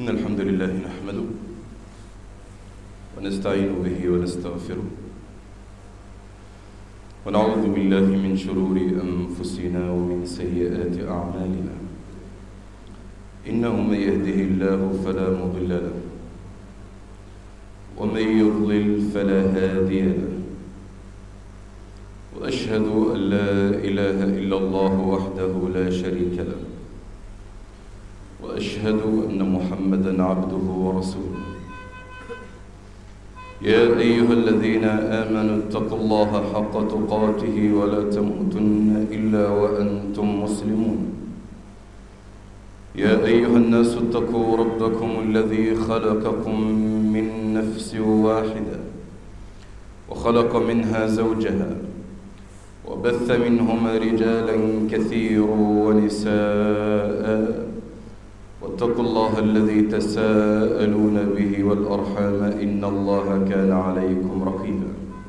إن الحمد لله نحمده ونستعين به ونستغفره ونعوذ بالله من شرور أنفسنا ومن سيئات أعمالنا إنه من يهده الله فلا مضل له ومن يضلل فلا هادي له وأشهد أن لا إله إلا الله وحده لا شريك له وأشهد أن محمدا عبده ورسوله يا أيها الذين آمنوا اتقوا الله حق تقاته ولا تموتن إلا وأنتم مسلمون يا أيها الناس اتقوا ربكم الذي خلقكم من نفس واحدة وخلق منها زوجها وبث منهما رجالا كثيرا ونساء واتقوا الله الذي تساءلون به والأرحام إن الله كان عليكم رقيبا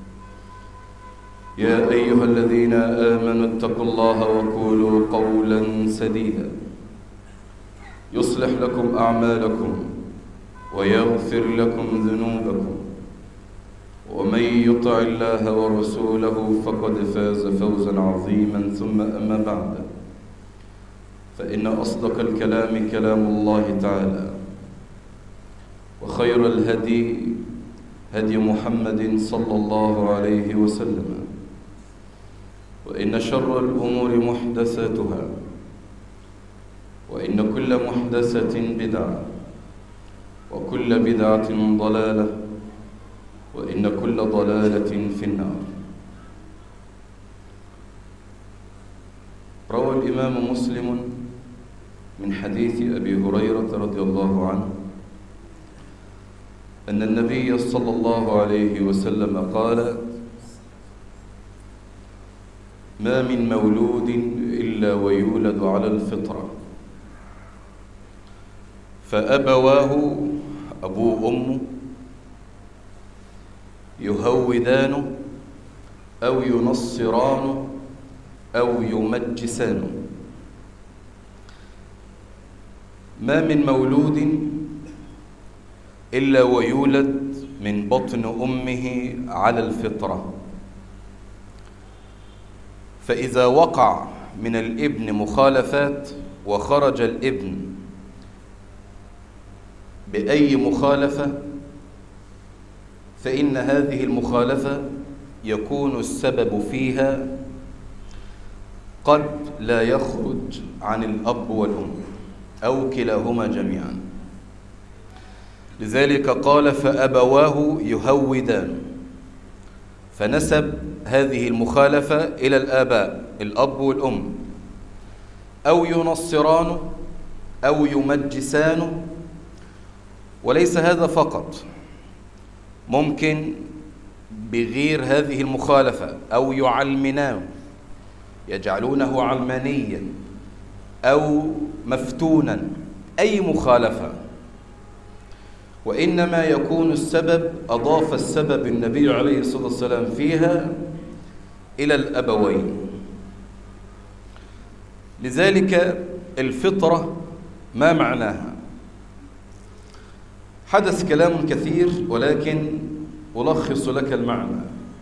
يا أيها الذين آمنوا اتقوا الله وقولوا قولا سديدا يصلح لكم أعمالكم ويغفر لكم ذنوبكم ومن يطع الله ورسوله فقد فاز فوزا عظيما ثم أما بعد فإن أصدق الكلام كلام الله تعالى وخير الهدي هدي محمد صلى الله عليه وسلم وإن شر الأمور محدثاتها وإن كل محدثة بدعة وكل بدعة ضلالة وإن كل ضلالة في النار روى الإمام مسلم من حديث أبي هريرة رضي الله عنه أن النبي صلى الله عليه وسلم قال ما من مولود إلا ويولد على الفطرة فأبواه أبو أمه يهودانه أو ينصرانه أو يمجسانه ما من مولود إلا ويولد من بطن أمه على الفطرة فإذا وقع من الابن مخالفات وخرج الابن بأي مخالفة فإن هذه المخالفة يكون السبب فيها قد لا يخرج عن الأب والأم أو كلاهما جميعا لذلك قال فأبواه يهودان فنسب هذه المخالفة إلى الآباء الأب والأم أو ينصران أو يمجسان وليس هذا فقط ممكن بغير هذه المخالفة أو يعلمناه يجعلونه علمانيا أو مفتونا أي مخالفة وإنما يكون السبب أضاف السبب النبي عليه الصلاة والسلام فيها إلى الأبوين لذلك الفطرة ما معناها حدث كلام كثير ولكن ألخص لك المعنى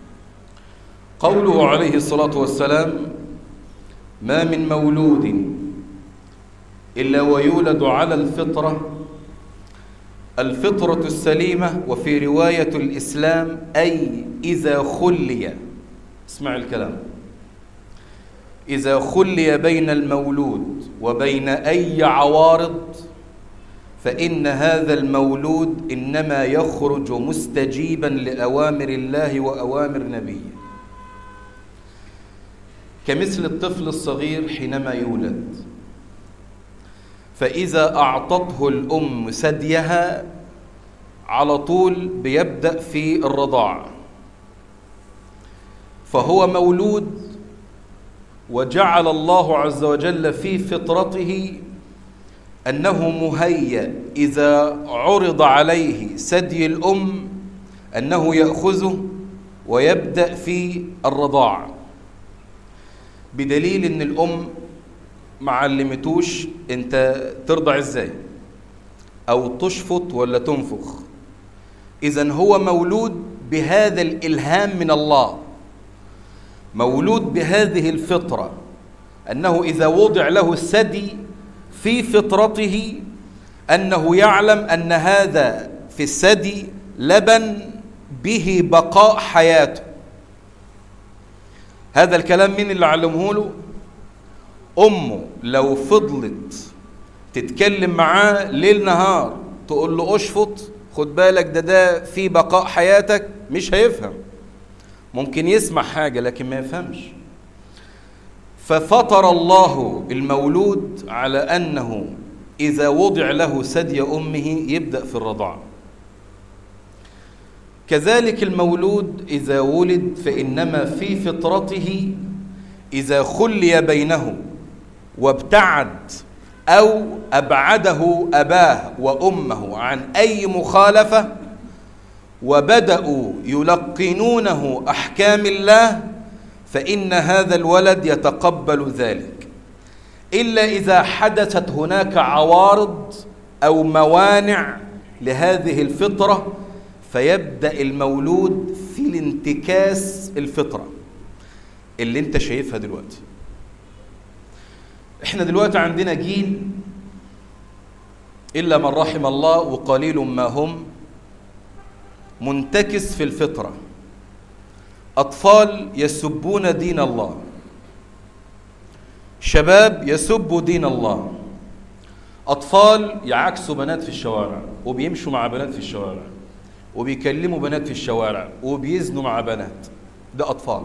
قوله عليه الصلاة والسلام ما من مولود إلا ويولد على الفطرة الفطرة السليمة وفي رواية الإسلام أي إذا خلي اسمع الكلام إذا خلي بين المولود وبين أي عوارض فإن هذا المولود إنما يخرج مستجيبا لأوامر الله وأوامر نبيه كمثل الطفل الصغير حينما يولد فإذا أعطته الأم ثديها على طول بيبدأ في الرضاع فهو مولود وجعل الله عز وجل في فطرته أنه مهيأ إذا عرض عليه ثدي الأم أنه يأخذه ويبدأ في الرضاع بدليل أن الأم ما علمتوش أنت ترضع إزاي أو تشفط ولا تنفخ إذا هو مولود بهذا الإلهام من الله مولود بهذه الفطرة أنه إذا وضع له الثدي في فطرته أنه يعلم أن هذا في الثدي لبن به بقاء حياته هذا الكلام مين اللي علمه له أمه لو فضلت تتكلم معاه ليل نهار تقول له اشفط خد بالك ده ده في بقاء حياتك مش هيفهم ممكن يسمع حاجة لكن ما يفهمش ففطر الله المولود على أنه إذا وضع له ثدي أمه يبدأ في الرضاعة كذلك المولود إذا ولد فإنما في فطرته إذا خلي بينه وابتعد أو أبعده أباه وأمه عن أي مخالفة وبدأوا يلقنونه أحكام الله فإن هذا الولد يتقبل ذلك إلا إذا حدثت هناك عوارض أو موانع لهذه الفطرة فيبدأ المولود في الانتكاس الفطرة اللي انت شايفها دلوقتي احنا دلوقتي عندنا جيل إلا من رحم الله وقليل ما هم منتكس في الفطرة أطفال يسبون دين الله شباب يسبوا دين الله أطفال يعكسوا بنات في الشوارع وبيمشوا مع بنات في الشوارع وبيكلموا بنات في الشوارع وبيزنوا مع بنات ده أطفال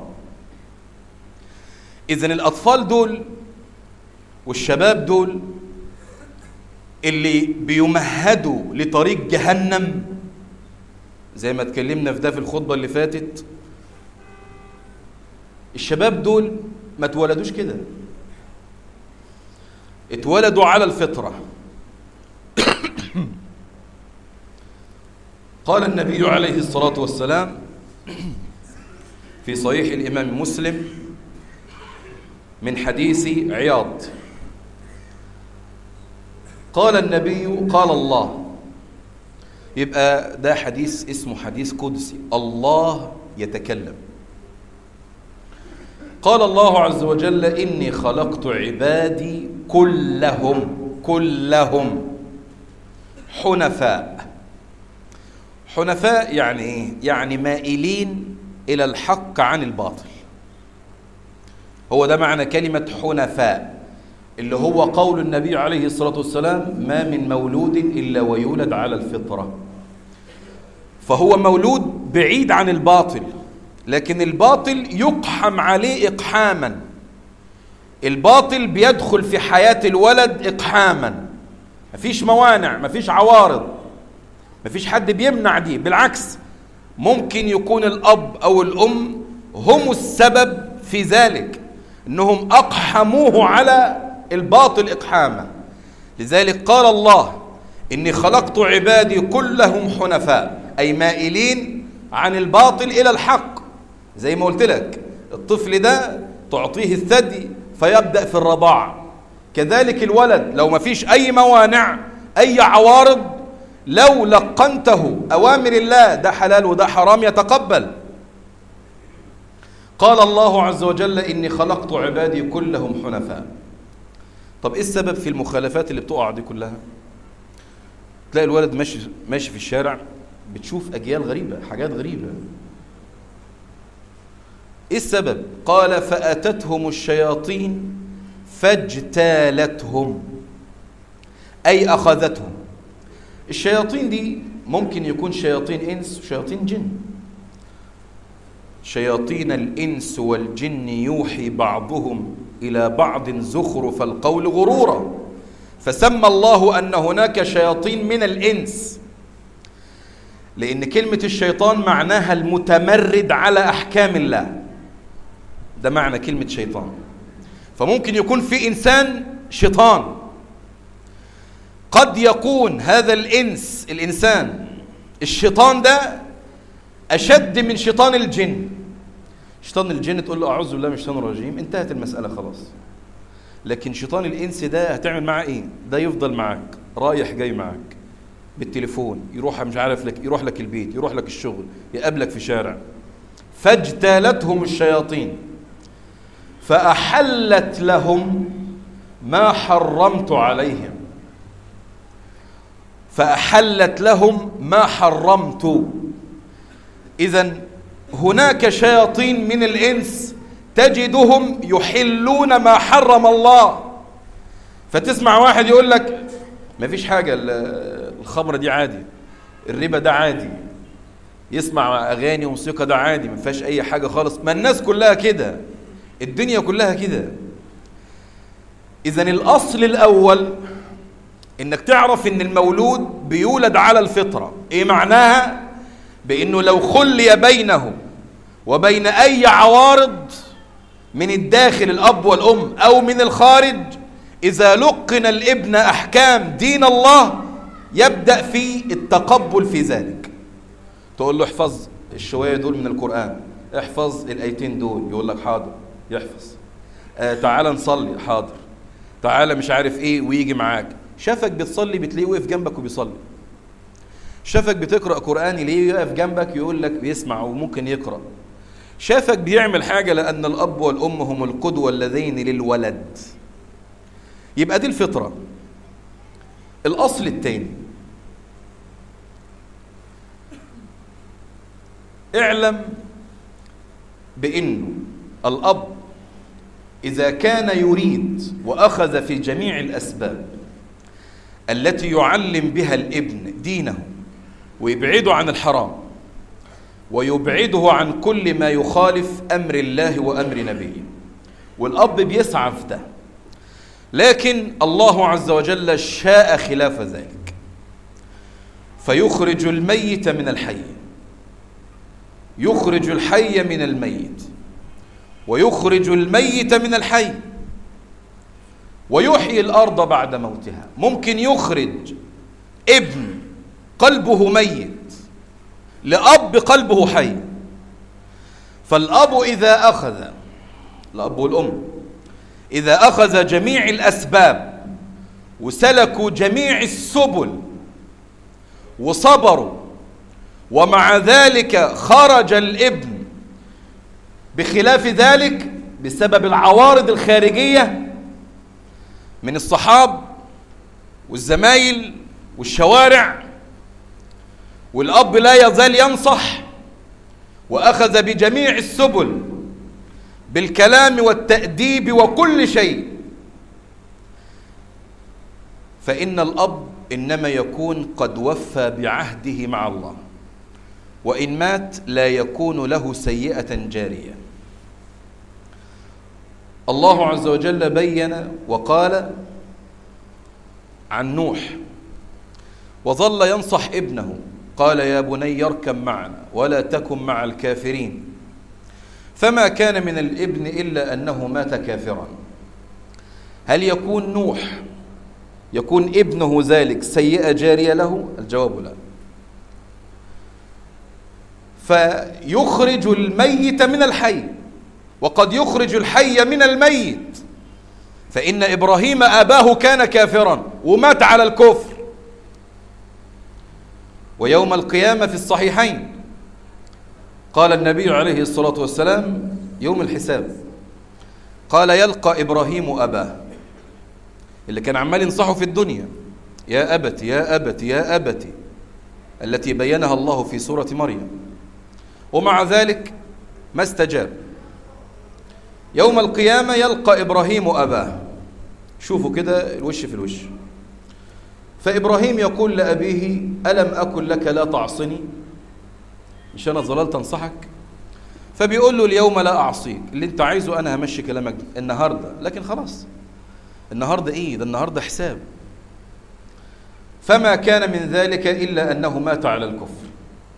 إذن الأطفال دول والشباب دول اللي بيمهدوا لطريق جهنم زي ما اتكلمنا في ده في الخطبة اللي فاتت الشباب دول ما اتولدوش كده اتولدوا على الفطرة قال النبي عليه الصلاة والسلام في صحيح الإمام مسلم من حديث عياض قال النبي قال الله يبقى ده حديث اسمه حديث قدسي الله يتكلم قال الله عز وجل إني خلقت عبادي كلهم كلهم حنفاء حنفاء يعني ايه يعني مائلين الى الحق عن الباطل هو ده معنى كلمه حنفاء اللي هو قول النبي عليه الصلاه والسلام ما من مولود الا ويولد على الفطره فهو مولود بعيد عن الباطل لكن الباطل يقحم عليه اقحاما الباطل بيدخل في حياه الولد اقحاما مفيش موانع مفيش عوارض مفيش حد بيمنع دي بالعكس ممكن يكون الأب أو الأم هم السبب في ذلك أنهم أقحموه على الباطل إقحاما لذلك قال الله إني خلقت عبادي كلهم حنفاء أي مائلين عن الباطل إلى الحق زي ما قلت لك الطفل ده تعطيه الثدي فيبدأ في الرضاعة كذلك الولد لو ما فيش أي موانع أي عوارض لو لقنته أوامر الله ده حلال وده حرام يتقبل قال الله عز وجل إني خلقت عبادي كلهم حنفاء طب إيه السبب في المخالفات اللي بتقع دي كلها تلاقي الولد ماشي ماشي في الشارع بتشوف أجيال غريبة حاجات غريبة إيه السبب قال فأتتهم الشياطين فاجتالتهم أي أخذتهم الشياطين دي ممكن يكون شياطين إنس وشياطين جن شياطين الإنس والجن يوحي بعضهم إلى بعض زخرف القول غرورا فسمى الله أن هناك شياطين من الإنس لأن كلمة الشيطان معناها المتمرد على أحكام الله ده معنى كلمة شيطان فممكن يكون في إنسان شيطان قد يكون هذا الإنس الإنسان الشيطان ده أشد من شيطان الجن شيطان الجن تقول له أعوذ بالله من الشيطان الرجيم انتهت المسألة خلاص لكن شيطان الإنس ده هتعمل معاه إيه ده يفضل معاك رايح جاي معاك بالتليفون يروح مش عارف لك يروح لك البيت يروح لك الشغل يقابلك في شارع فاجتالتهم الشياطين فأحلت لهم ما حرمت عليهم فأحلت لهم ما حرمت إذا هناك شياطين من الإنس تجدهم يحلون ما حرم الله فتسمع واحد يقول لك ما فيش حاجة الخمرة دي عادي الربا ده عادي يسمع أغاني وموسيقى ده عادي ما فيهاش أي حاجة خالص ما الناس كلها كده الدنيا كلها كده إذا الأصل الأول إنك تعرف إن المولود بيولد على الفطرة إيه معناها؟ بإنه لو خلي بينه وبين أي عوارض من الداخل الأب والأم أو من الخارج إذا لقن الابن أحكام دين الله يبدأ في التقبل في ذلك تقول له احفظ الشوية دول من القرآن احفظ الآيتين دول يقول لك حاضر يحفظ آه تعال نصلي حاضر تعال مش عارف ايه ويجي معاك شافك بتصلي بتلاقيه وقف جنبك وبيصلي شافك بتقرأ قرآن ليه يقف جنبك يقول لك بيسمع وممكن يقرأ شافك بيعمل حاجة لأن الأب والأم هم القدوة اللذين للولد يبقى دي الفطرة الأصل التاني اعلم بأنه الأب إذا كان يريد وأخذ في جميع الأسباب التي يعلم بها الابن دينه ويبعده عن الحرام ويبعده عن كل ما يخالف أمر الله وأمر نبيه والأب بيسعى في ده لكن الله عز وجل شاء خلاف ذلك فيخرج الميت من الحي يخرج الحي من الميت ويخرج الميت من الحي ويحيي الارض بعد موتها ممكن يخرج ابن قلبه ميت لاب قلبه حي فالاب اذا اخذ الاب والام اذا اخذ جميع الاسباب وسلكوا جميع السبل وصبروا ومع ذلك خرج الابن بخلاف ذلك بسبب العوارض الخارجيه من الصحاب والزمايل والشوارع والاب لا يزال ينصح واخذ بجميع السبل بالكلام والتاديب وكل شيء فان الاب انما يكون قد وفى بعهده مع الله وان مات لا يكون له سيئه جاريه الله عز وجل بين وقال عن نوح وظل ينصح ابنه قال يا بني اركب معنا ولا تكن مع الكافرين فما كان من الابن الا انه مات كافرا هل يكون نوح يكون ابنه ذلك سيئه جاريه له الجواب لا فيخرج الميت من الحي وقد يخرج الحي من الميت فإن إبراهيم أباه كان كافرا ومات على الكفر ويوم القيامة في الصحيحين قال النبي عليه الصلاة والسلام يوم الحساب قال يلقى إبراهيم أباه اللي كان عمال ينصحه في الدنيا يا أبت يا أبت يا أبت التي بينها الله في سورة مريم ومع ذلك ما استجاب يوم القيامة يلقى إبراهيم أباه شوفوا كده الوش في الوش فإبراهيم يقول لأبيه ألم أكن لك لا تعصني مش أنا ظللت أنصحك فبيقول له اليوم لا أعصيك اللي أنت عايزه أنا همشي كلامك النهاردة لكن خلاص النهاردة إيه ده النهاردة حساب فما كان من ذلك إلا أنه مات على الكفر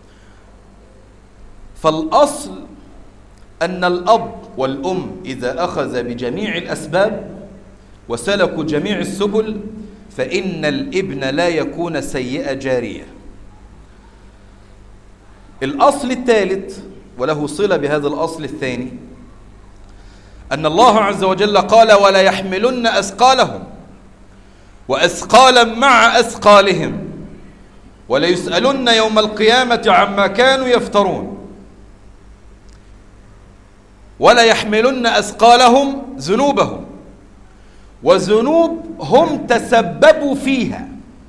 فالأصل أن الأب والأم إذا أخذ بجميع الأسباب وسلكوا جميع السبل فإن الابن لا يكون سيئة جارية الأصل الثالث وله صلة بهذا الأصل الثاني أن الله عز وجل قال ولا يحملن أثقالهم وأثقالا مع أثقالهم وليسألن يوم القيامة عما كانوا يفترون ولا يحملن أثقالهم ذنوبهم وذنوب هم تسببوا فيها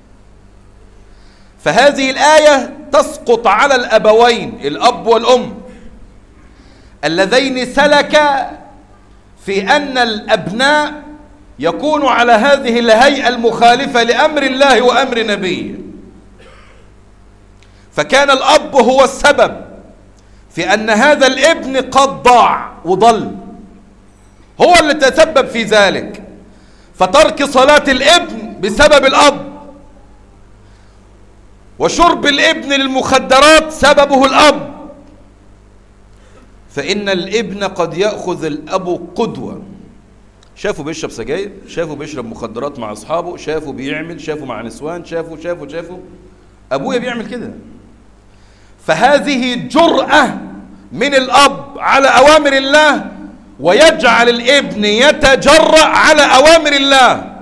فهذه الآية تسقط على الأبوين الأب والأم اللذين سلكا في أن الأبناء يكونوا على هذه الهيئة المخالفة لأمر الله وأمر نبيه فكان الأب هو السبب في أن هذا الابن قد ضاع وضل هو اللي تسبب في ذلك فترك صلاة الابن بسبب الأب وشرب الابن للمخدرات سببه الأب فإن الابن قد يأخذ الأب قدوة شافه بيشرب سجاير شافه بيشرب مخدرات مع أصحابه شافه بيعمل شافه مع نسوان شافه شافه شافه أبويا بيعمل كده فهذه جرأة من الأب على أوامر الله ويجعل الابن يتجرأ على أوامر الله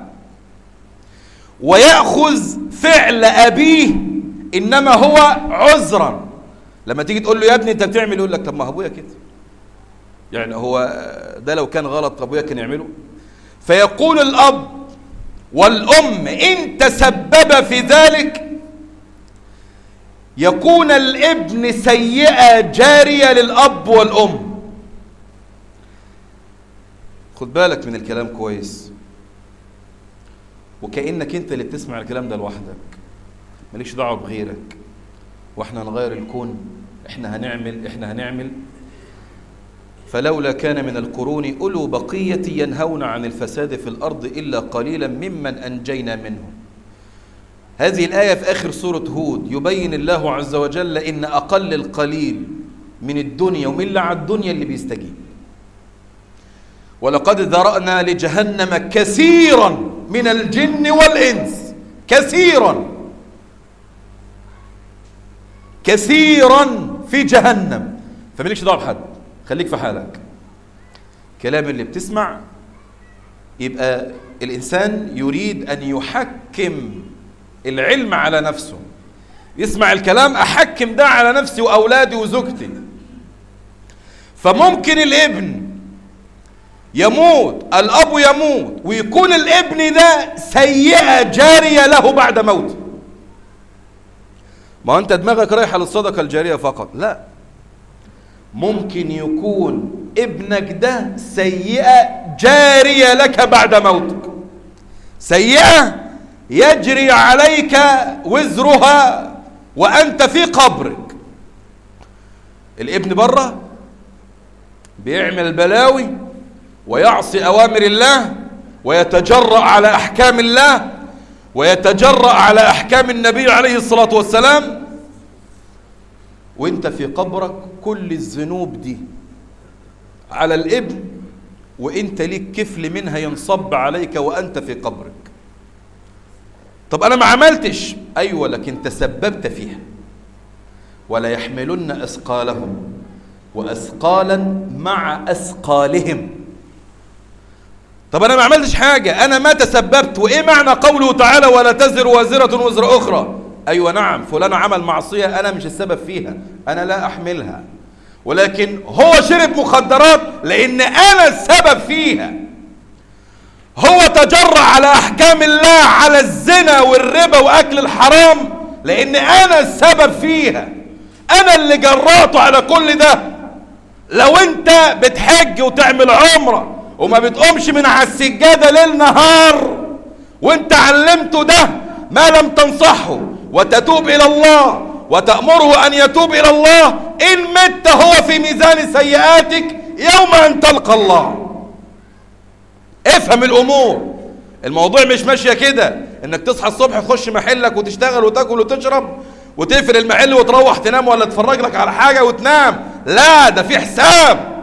ويأخذ فعل أبيه إنما هو عذرا لما تيجي تقول له يا ابني أنت بتعمل يقول لك طب ما أبويا كده يعني هو ده لو كان غلط أبويا كان يعمله فيقول الأب والأم إن تسبب في ذلك يكون الابن سيئة جارية للأب والأم خد بالك من الكلام كويس وكأنك انت اللي بتسمع الكلام ده لوحدك ماليش دعوة بغيرك واحنا نغير الكون احنا هنعمل احنا هنعمل فلولا كان من القرون أولو بقية ينهون عن الفساد في الأرض إلا قليلا ممن أنجينا منهم هذه الآية في آخر سورة هود يبين الله عز وجل إن أقل القليل من الدنيا ومن اللي على الدنيا اللي بيستجيب ولقد ذرأنا لجهنم كثيرا من الجن والإنس كثيرا كثيرا في جهنم فمالكش دعوه بحد خليك في حالك كلام اللي بتسمع يبقى الإنسان يريد أن يحكم العلم على نفسه يسمع الكلام أحكم ده على نفسي وأولادي وزوجتي فممكن الابن يموت الأب يموت ويكون الابن ده سيئة جارية له بعد موته ما أنت دماغك رايحة للصدقة الجارية فقط لا ممكن يكون ابنك ده سيئة جارية لك بعد موتك سيئة يجري عليك وزرها وأنت في قبرك الابن بره بيعمل البلاوي ويعصي أوامر الله ويتجرأ على أحكام الله ويتجرأ على أحكام النبي عليه الصلاة والسلام وانت في قبرك كل الذنوب دي على الابن وانت ليك كفل منها ينصب عليك وانت في قبرك طب انا ما عملتش ايوه لكن تسببت فيها ولا يحملن اثقالهم واثقالا مع اثقالهم طب انا ما عملتش حاجه انا ما تسببت وايه معنى قوله تعالى ولا تزر وازره وزر اخرى ايوه نعم فلان عمل معصيه انا مش السبب فيها انا لا احملها ولكن هو شرب مخدرات لان انا السبب فيها هو تجرع على احكام الله على الزنا والربا واكل الحرام لان انا السبب فيها انا اللي جرأته على كل ده لو انت بتحج وتعمل عمره وما بتقومش من على السجاده ليل نهار وانت علمته ده ما لم تنصحه وتتوب الى الله وتأمره ان يتوب الى الله ان مت هو في ميزان سيئاتك يوم ان تلقى الله افهم الامور الموضوع مش ماشيه كده انك تصحى الصبح تخش محلك وتشتغل وتاكل وتشرب وتقفل المحل وتروح تنام ولا تتفرج لك على حاجه وتنام لا ده في حساب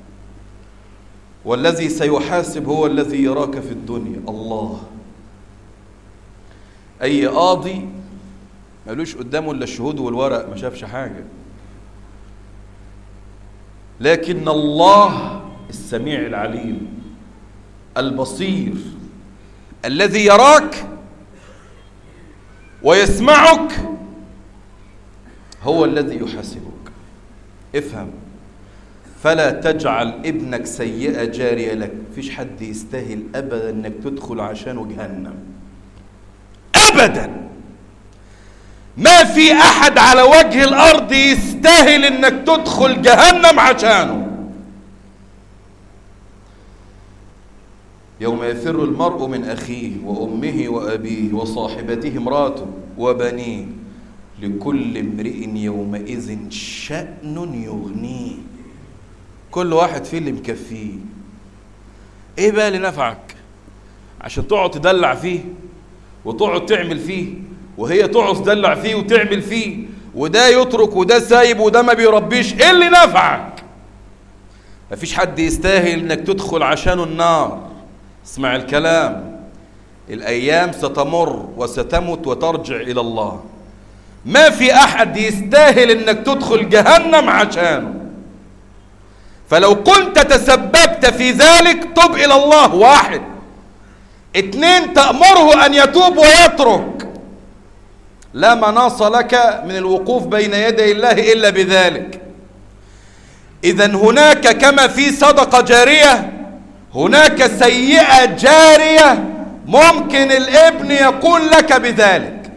والذي سيحاسب هو الذي يراك في الدنيا الله اي قاضي ملوش قدامه الا الشهود والورق ما شافش حاجه لكن الله السميع العليم البصير الذي يراك ويسمعك هو الذي يحاسبك افهم فلا تجعل ابنك سيئة جارية لك فيش حد يستاهل أبدا أنك تدخل عشانه جهنم أبدا ما في أحد على وجه الأرض يستاهل أنك تدخل جهنم عشانه يوم يفر المرء من أخيه وأمه وأبيه وصاحبته امراته وبنيه لكل امرئ يومئذ شأن يغنيه كل واحد فيه اللي مكفيه ايه بقى اللي نفعك عشان تقعد تدلع فيه وتقعد تعمل فيه وهي تقعد تدلع فيه وتعمل فيه وده يترك وده سايب وده ما بيربيش ايه اللي نفعك مفيش حد يستاهل انك تدخل عشانه النار اسمع الكلام الايام ستمر وستمت وترجع الى الله ما في احد يستاهل انك تدخل جهنم عشانه فلو كنت تسببت في ذلك تب الى الله واحد اتنين تأمره ان يتوب ويترك لا مناص لك من الوقوف بين يدي الله الا بذلك اذا هناك كما في صدقة جارية هناك سيئة جارية ممكن الابن يقول لك بذلك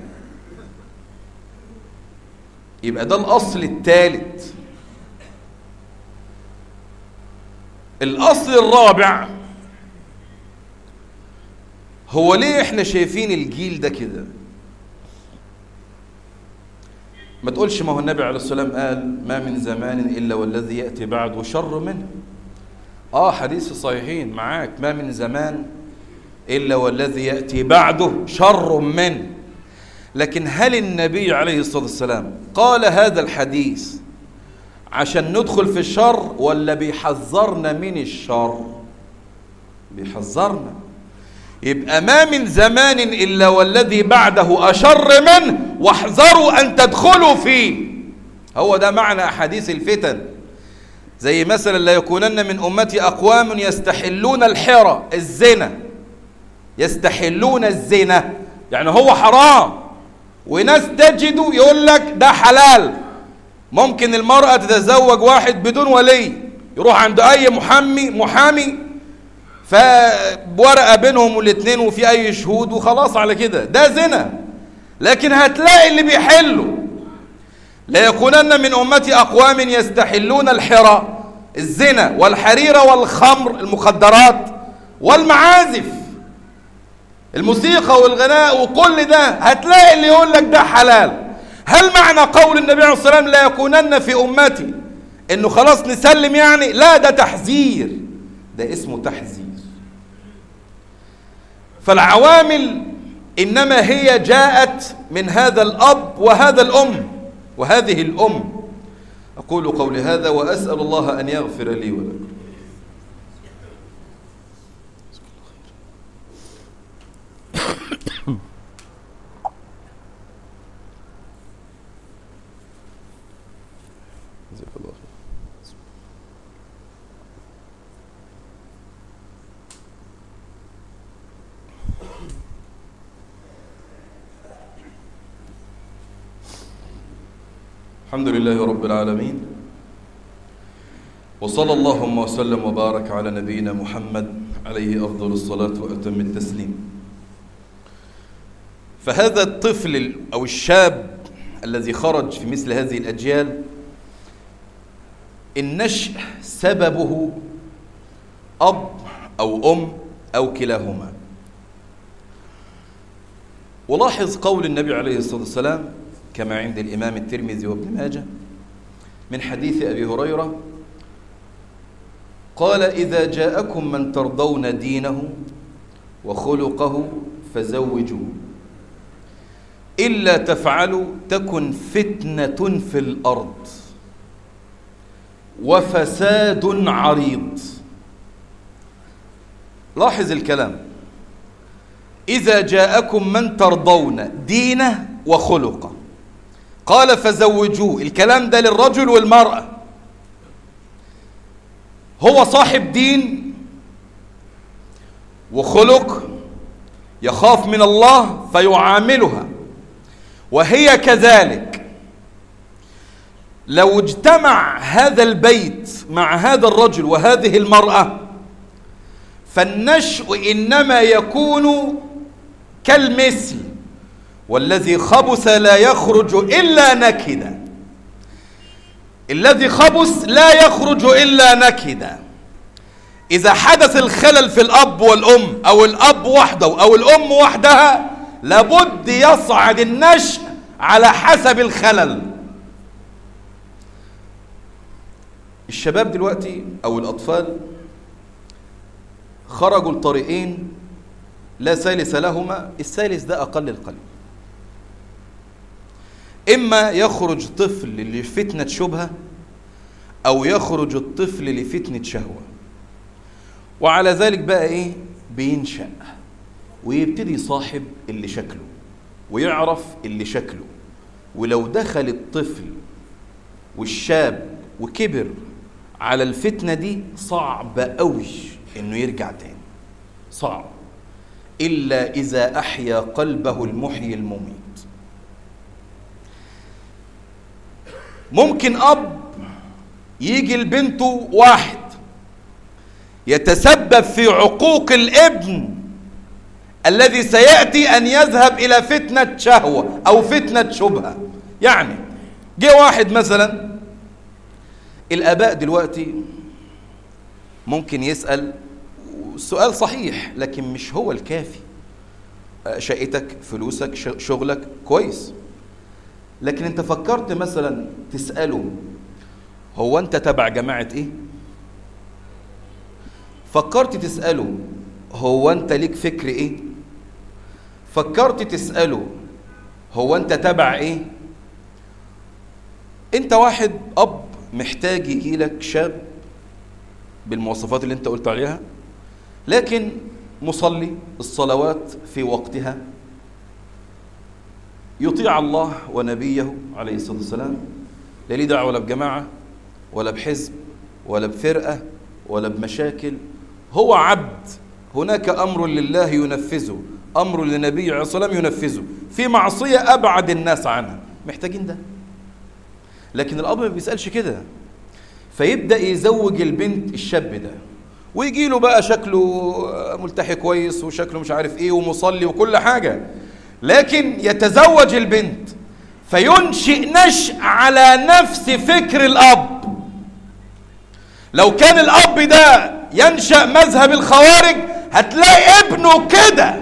يبقى ده الاصل الثالث الاصل الرابع هو ليه احنا شايفين الجيل ده كده ما تقولش ما هو النبي عليه السلام قال ما من زمان الا والذي ياتي بعده شر منه اه حديث الصحيحين معاك ما من زمان الا والذي ياتي بعده شر منه لكن هل النبي عليه الصلاه والسلام قال هذا الحديث عشان ندخل في الشر ولا بيحذرنا من الشر بيحذرنا يبقى ما من زمان الا والذي بعده اشر منه واحذروا ان تدخلوا فيه هو ده معنى احاديث الفتن زي مثلا لا يكونن من امتي اقوام يستحلون الحرى الزنا يستحلون الزنا يعني هو حرام وناس تجدوا يقول لك ده حلال ممكن المرأة تتزوج واحد بدون ولي يروح عند أي محامي محامي فورقة بينهم الاثنين وفي أي شهود وخلاص على كده ده زنا لكن هتلاقي اللي بيحلوا لا يكونن من أمتي أقوام يستحلون الحرى الزنا والحريرة والخمر المخدرات والمعازف الموسيقى والغناء وكل ده هتلاقي اللي يقول لك ده حلال هل معنى قول النبي عليه الصلاة والسلام لا يكونن في أمتي إنه خلاص نسلم يعني لا ده تحذير ده اسمه تحذير فالعوامل إنما هي جاءت من هذا الأب وهذا الأم وهذه الأم أقول قولي هذا وأسأل الله أن يغفر لي ولكم الحمد لله رب العالمين وصلى اللهم وسلم وبارك على نبينا محمد عليه أفضل الصلاة وأتم التسليم فهذا الطفل أو الشاب الذي خرج في مثل هذه الأجيال النشء سببه أب أو أم أو كلاهما ولاحظ قول النبي عليه الصلاة والسلام كما عند الإمام الترمذي وابن ماجه من حديث أبي هريرة قال إذا جاءكم من ترضون دينه وخلقه فزوجوه إلا تفعلوا تكن فتنة في الأرض وفساد عريض لاحظ الكلام إذا جاءكم من ترضون دينه وخلقه قال فزوجوه الكلام ده للرجل والمرأة هو صاحب دين وخلق يخاف من الله فيعاملها وهي كذلك لو اجتمع هذا البيت مع هذا الرجل وهذه المرأة فالنشء إنما يكون كالمثل والذي خبث لا يخرج إلا نكدا الذي خبث لا يخرج إلا نكدا إذا حدث الخلل في الأب والأم أو الأب وحده أو الأم وحدها لابد يصعد النشء على حسب الخلل الشباب دلوقتي أو الأطفال خرجوا الطريقين لا ثالث لهما الثالث ده أقل القلب إما يخرج طفل لفتنة شبهة أو يخرج الطفل لفتنة شهوة وعلى ذلك بقى إيه بينشأ ويبتدي يصاحب اللي شكله ويعرف اللي شكله ولو دخل الطفل والشاب وكبر على الفتنة دي صعب قوي انه يرجع تاني صعب إلا إذا أحيا قلبه المحيي المميت ممكن أب يجي لبنته واحد يتسبب في عقوق الابن الذي سيأتي أن يذهب إلى فتنة شهوة أو فتنة شبهة يعني جه واحد مثلا الآباء دلوقتي ممكن يسأل السؤال صحيح لكن مش هو الكافي شقتك فلوسك شغلك كويس لكن انت فكرت مثلا تسأله هو انت تبع جماعة ايه فكرت تسأله هو انت ليك فكر ايه فكرت تسأله هو انت تبع ايه انت واحد اب محتاج يجي لك شاب بالمواصفات اللي انت قلت عليها لكن مصلي الصلوات في وقتها يطيع الله ونبيه عليه الصلاة والسلام لا ليه دعوة ولا بجماعة ولا بحزب ولا بفرقة ولا بمشاكل هو عبد هناك أمر لله ينفذه أمر للنبي عليه الصلاة والسلام ينفذه في معصية أبعد الناس عنها محتاجين ده لكن الأب ما بيسألش كده فيبدأ يزوج البنت الشاب ده ويجي له بقى شكله ملتحي كويس وشكله مش عارف ايه ومصلي وكل حاجة لكن يتزوج البنت فينشئ نشء على نفس فكر الأب لو كان الأب ده ينشأ مذهب الخوارج هتلاقي ابنه كده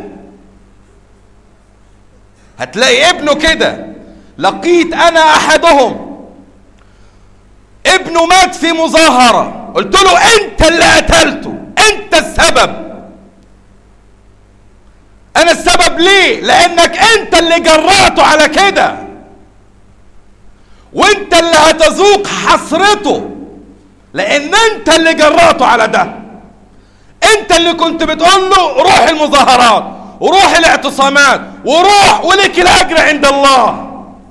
هتلاقي ابنه كده لقيت أنا أحدهم ابنه مات في مظاهرة قلت له أنت اللي قتلته أنت السبب أنا السبب ليه؟ لأنك أنت اللي جرأته على كده وأنت اللي هتذوق حسرته لأن أنت اللي جرأته على ده أنت اللي كنت بتقول له روح المظاهرات وروح الاعتصامات وروح ولك الأجر عند الله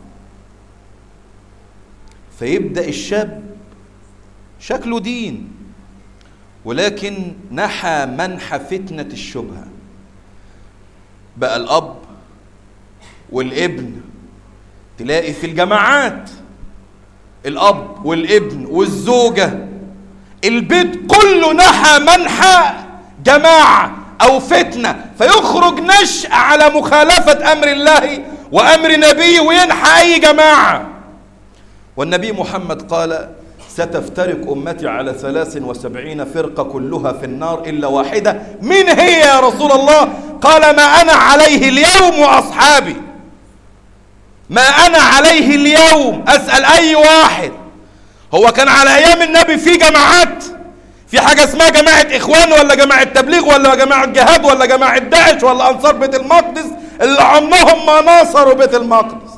فيبدأ الشاب شكله دين ولكن نحى منح فتنة الشبهة بقى الأب والابن تلاقي في الجماعات الأب والابن والزوجة البيت كله نحى منحى جماعة أو فتنة فيخرج نشأ على مخالفة أمر الله وأمر نبيه وينحى أي جماعة والنبي محمد قال ستفترق أمتي على ثلاث وسبعين فرقة كلها في النار إلا واحدة من هي يا رسول الله قال ما أنا عليه اليوم وأصحابي ما أنا عليه اليوم أسأل أي واحد هو كان على أيام النبي في جماعات في حاجة اسمها جماعة إخوان ولا جماعة تبليغ ولا جماعة جهاد ولا جماعة داعش ولا أنصار بيت المقدس اللي عمهم ما نصروا بيت المقدس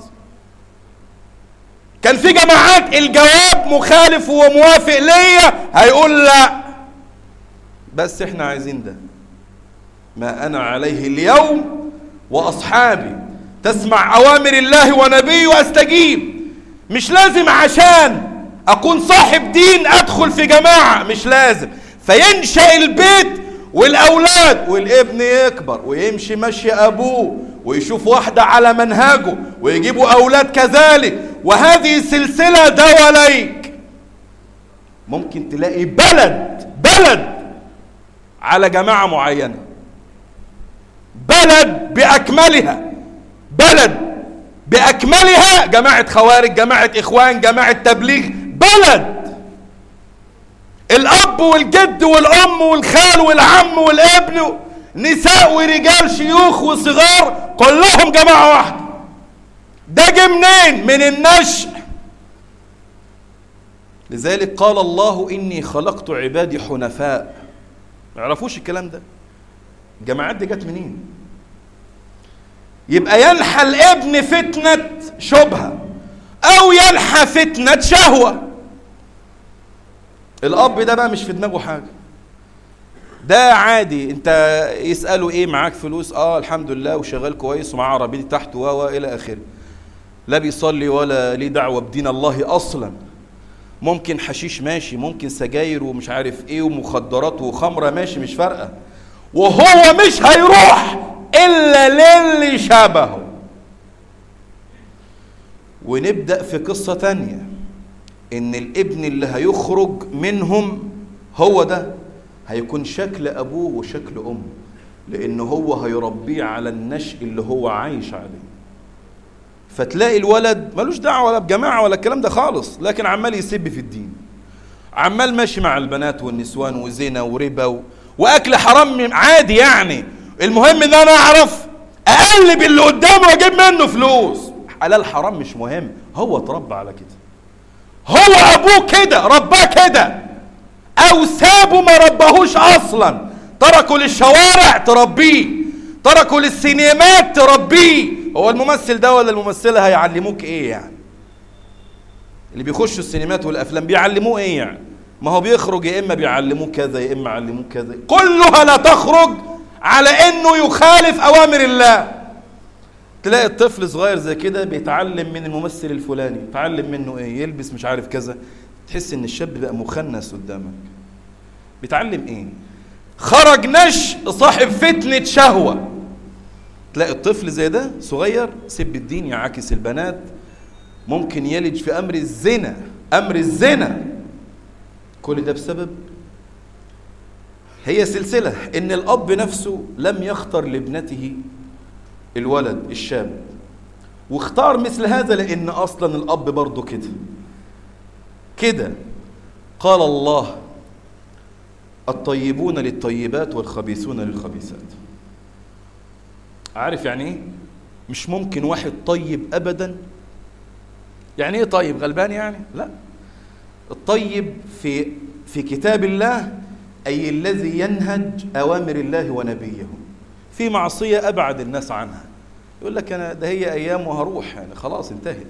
كان في جماعات الجواب مخالف وموافق ليا هيقول لا بس احنا عايزين ده ما انا عليه اليوم واصحابي تسمع اوامر الله ونبيه واستجيب مش لازم عشان اكون صاحب دين ادخل في جماعه مش لازم فينشا البيت والاولاد والابن يكبر ويمشي مشي ابوه ويشوف واحده على منهجه ويجيبوا اولاد كذلك وهذه سلسلة دواليك ممكن تلاقي بلد بلد على جماعة معينة بلد بأكملها بلد بأكملها جماعة خوارج جماعة إخوان جماعة تبليغ بلد الأب والجد والأم والخال والعم والابن نساء ورجال شيوخ وصغار كلهم جماعة واحدة ده جه منين؟ من النشأ لذلك قال الله إني خلقت عبادي حنفاء ما يعرفوش الكلام ده الجماعات دي جت منين؟ يبقى ينحى الابن فتنة شبهة أو ينحى فتنة شهوة الأب ده بقى مش في دماغه حاجة ده عادي انت يسأله ايه معاك فلوس اه الحمد لله وشغال كويس ومعاه عربيتي تحت و الى اخره لا بيصلي ولا ليه دعوة بدين الله اصلا ممكن حشيش ماشي ممكن سجاير ومش عارف ايه ومخدرات وخمرة ماشي مش فارقة وهو مش هيروح الا للي شبهه ونبدأ في قصة تانية ان الابن اللي هيخرج منهم هو ده هيكون شكل ابوه وشكل امه لان هو هيربيه على النشء اللي هو عايش عليه فتلاقي الولد ملوش دعوه ولا بجماعه ولا الكلام ده خالص لكن عمال يسب في الدين عمال ماشي مع البنات والنسوان وزنا وربا و... واكل حرام عادي يعني المهم ان انا اعرف اقلب اللي قدامي واجيب منه فلوس حلال حرام مش مهم هو اتربى على كده هو ابوه كده رباه كده او سابه ما رباهوش اصلا تركوا للشوارع تربيه تركوا للسينمات تربيه هو الممثل ده ولا الممثله هيعلموك ايه يعني اللي بيخشوا السينمات والافلام بيعلموه ايه يعني ما هو بيخرج يا اما بيعلموه كذا يا اما يعلموه كذا كلها لا تخرج على انه يخالف اوامر الله تلاقي الطفل صغير زي كده بيتعلم من الممثل الفلاني يتعلم منه ايه يلبس مش عارف كذا تحس ان الشاب بقى مخنث قدامك بيتعلم ايه خرج نش صاحب فتنة شهوة تلاقي الطفل زي ده صغير سب الدين يعاكس البنات ممكن يلج في امر الزنا امر الزنا كل ده بسبب هي سلسلة ان الاب نفسه لم يختر لابنته الولد الشاب واختار مثل هذا لان اصلا الاب برضه كده كده قال الله الطيبون للطيبات والخبيثون للخبيثات عارف يعني ايه مش ممكن واحد طيب ابدا يعني ايه طيب غلبان يعني لا الطيب في في كتاب الله اي الذي ينهج اوامر الله ونبيه في معصيه ابعد الناس عنها يقول لك انا ده هي ايام وهروح يعني خلاص انتهت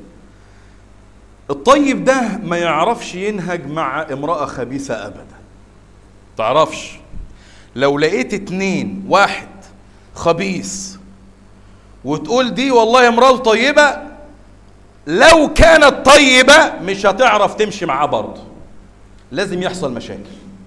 الطيب ده ما يعرفش ينهج مع امرأة خبيثة أبدا تعرفش لو لقيت اتنين واحد خبيث وتقول دي والله امرأة طيبة لو كانت طيبة مش هتعرف تمشي معاه برضه لازم يحصل مشاكل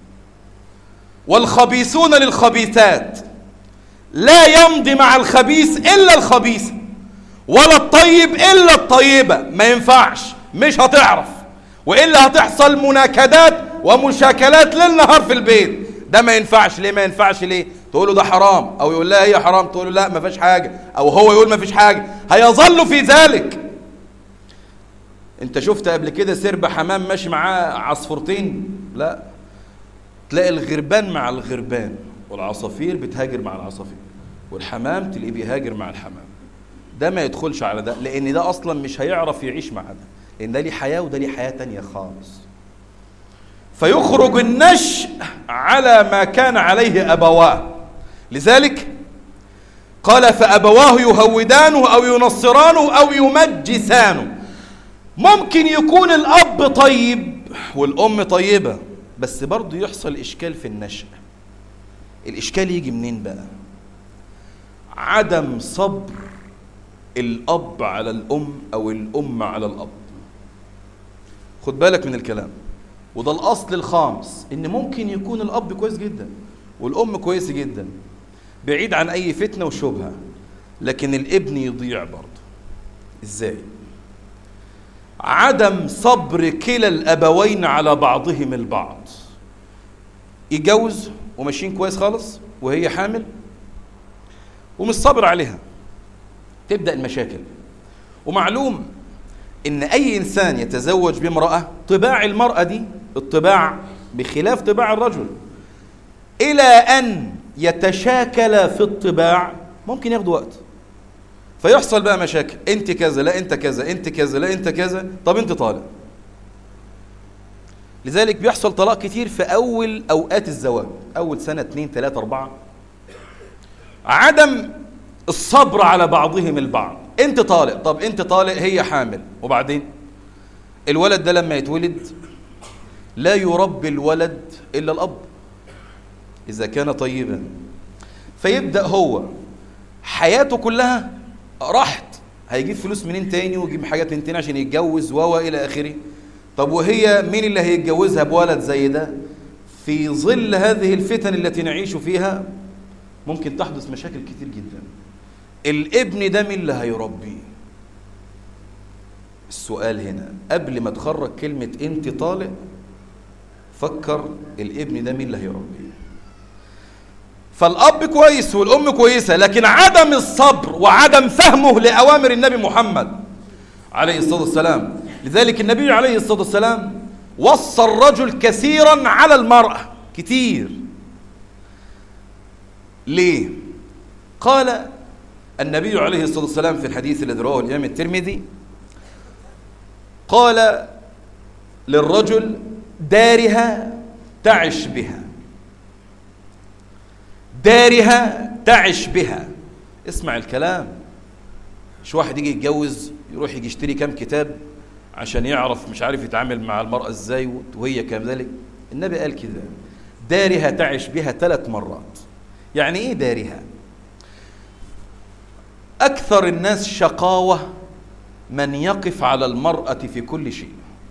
والخبيثون للخبيثات لا يمضي مع الخبيث إلا الخبيث ولا الطيب إلا الطيبة ما ينفعش مش هتعرف والا هتحصل مناكدات ومشاكلات ليل نهار في البيت ده ما ينفعش ليه ما ينفعش ليه تقول له ده حرام او يقول لها هي حرام تقول له لا ما فيش حاجه او هو يقول ما فيش حاجه هيظل في ذلك انت شفت قبل كده سرب حمام ماشي معاه عصفورتين لا تلاقي الغربان مع الغربان والعصافير بتهاجر مع العصافير والحمام تلاقيه بيهاجر مع الحمام ده ما يدخلش على ده لان ده اصلا مش هيعرف يعيش مع ده لان ده ليه حياه وده ليه حياه تانية خالص فيخرج النشء على ما كان عليه ابواه لذلك قال فابواه يهودانه او ينصرانه او يمجسانه ممكن يكون الاب طيب والام طيبه بس برضه يحصل اشكال في النشأ الاشكال يجي منين بقى عدم صبر الاب على الام او الام على الاب خد بالك من الكلام وده الاصل الخامس ان ممكن يكون الاب كويس جدا والام كويسه جدا بعيد عن اي فتنه وشبهه لكن الابن يضيع برضه ازاي عدم صبر كلا الأبوين على بعضهم البعض يتجوز وماشيين كويس خالص وهي حامل ومش صابر عليها تبدأ المشاكل ومعلوم ان اي انسان يتزوج بامرأة طباع المرأة دي الطباع بخلاف طباع الرجل الى ان يتشاكل في الطباع ممكن ياخد وقت فيحصل بقى مشاكل انت كذا لا انت كذا انت كذا لا انت كذا طب انت طالق لذلك بيحصل طلاق كتير في اول اوقات الزواج اول سنه اتنين تلاته اربعه عدم الصبر على بعضهم البعض انت طالق طب انت طالق هي حامل وبعدين الولد ده لما يتولد لا يربي الولد الا الاب اذا كان طيبا فيبدا هو حياته كلها راحت هيجيب فلوس منين تاني ويجيب حاجات من تاني عشان يتجوز و الى اخره طب وهي مين اللي هيتجوزها بولد زي ده في ظل هذه الفتن التي نعيش فيها ممكن تحدث مشاكل كتير جدا الابن ده مين اللي هيربيه السؤال هنا قبل ما تخرج كلمة انت طالق فكر الابن ده مين اللي هيربيه فالاب كويس والام كويسه لكن عدم الصبر وعدم فهمه لاوامر النبي محمد عليه الصلاه والسلام لذلك النبي عليه الصلاه والسلام وصى الرجل كثيرا على المراه كتير ليه قال النبي عليه الصلاه والسلام في الحديث الذي رواه الامام الترمذي قال للرجل دارها تعش بها دارها تعش بها اسمع الكلام مش واحد يجي يتجوز يروح يجي يشتري كام كتاب عشان يعرف مش عارف يتعامل مع المرأة ازاي وهي كذلك النبي قال كده دارها تعش بها ثلاث مرات يعني ايه دارها اكثر الناس شقاوة من يقف على المرأة في كل شيء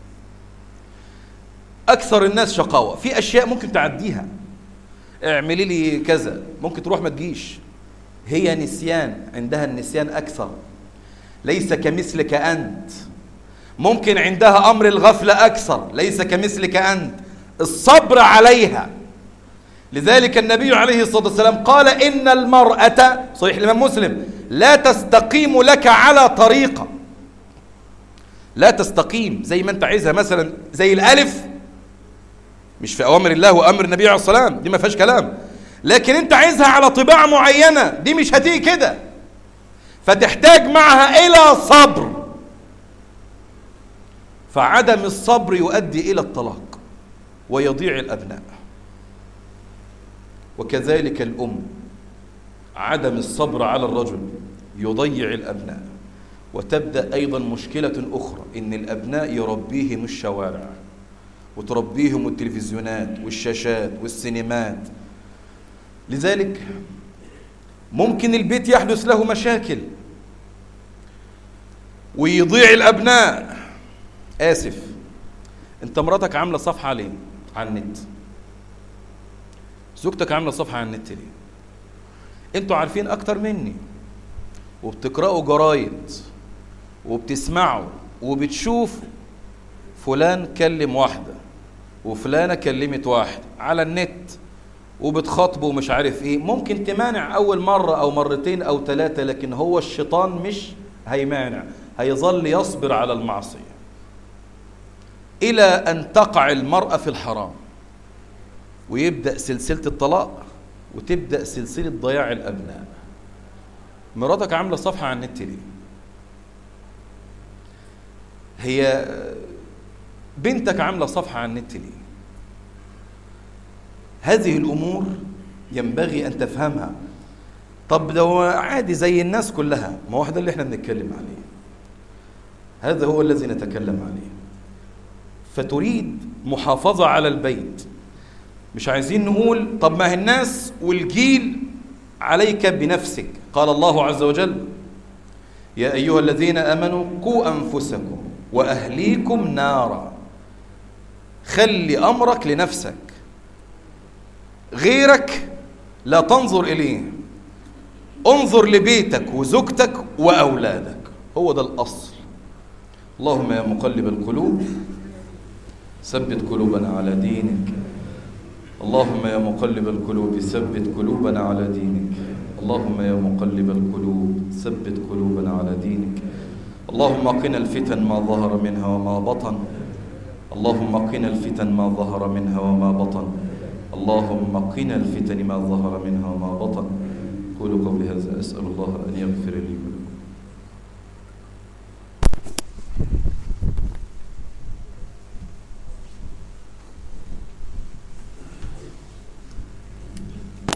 اكثر الناس شقاوة في اشياء ممكن تعديها اعملي لي كذا ممكن تروح ما تجيش هي نسيان عندها النسيان اكثر ليس كمثلك انت ممكن عندها امر الغفله اكثر ليس كمثلك انت الصبر عليها لذلك النبي عليه الصلاه والسلام قال ان المراه صحيح الامام مسلم لا تستقيم لك على طريقه لا تستقيم زي ما انت عايزها مثلا زي الالف مش في اوامر الله وامر النبي عليه الصلاه والسلام دي ما فيهاش كلام لكن انت عايزها على طباع معينه دي مش هتيجي كده فتحتاج معها الى صبر فعدم الصبر يؤدي الى الطلاق ويضيع الابناء وكذلك الام عدم الصبر على الرجل يضيع الابناء وتبدا ايضا مشكله اخرى ان الابناء يربيهم الشوارع وتربيهم التلفزيونات والشاشات والسينمات لذلك ممكن البيت يحدث له مشاكل ويضيع الابناء اسف انت مراتك عامله صفحه ليه على النت زوجتك عامله صفحه على النت ليه انتوا عارفين اكتر مني وبتقراوا جرايد وبتسمعوا وبتشوفوا فلان كلم واحده وفلانه كلمت واحد على النت وبتخاطبه ومش عارف ايه ممكن تمانع اول مره او مرتين او ثلاثه لكن هو الشيطان مش هيمانع هيظل يصبر على المعصيه الى ان تقع المراه في الحرام ويبدا سلسله الطلاق وتبدا سلسله ضياع الابناء مراتك عامله صفحه على النت ليه هي بنتك عامله صفحه على النت ليه هذه الامور ينبغي ان تفهمها طب ده هو عادي زي الناس كلها ما هو ده اللي احنا بنتكلم عليه هذا هو الذي نتكلم عليه فتريد محافظة على البيت مش عايزين نقول طب ما هي الناس والجيل عليك بنفسك قال الله عز وجل يا أيها الذين آمنوا قوا أنفسكم وأهليكم نارا خلي أمرك لنفسك غيرك لا تنظر إليه انظر لبيتك وزوجتك وأولادك هو ده الأصل اللهم يا مقلب القلوب ثبت قلوبنا على دينك اللهم يا مقلب القلوب ثبت قلوبنا على دينك اللهم يا مقلب القلوب ثبت قلوبنا على دينك اللهم قنا الفتن ما ظهر منها وما بطن اللهم قنا الفتن ما ظهر منها وما بطن اللهم قنا الفتن ما ظهر منها وما بطن قولوا قولي هذا أسأل الله أن يغفر لي ولكم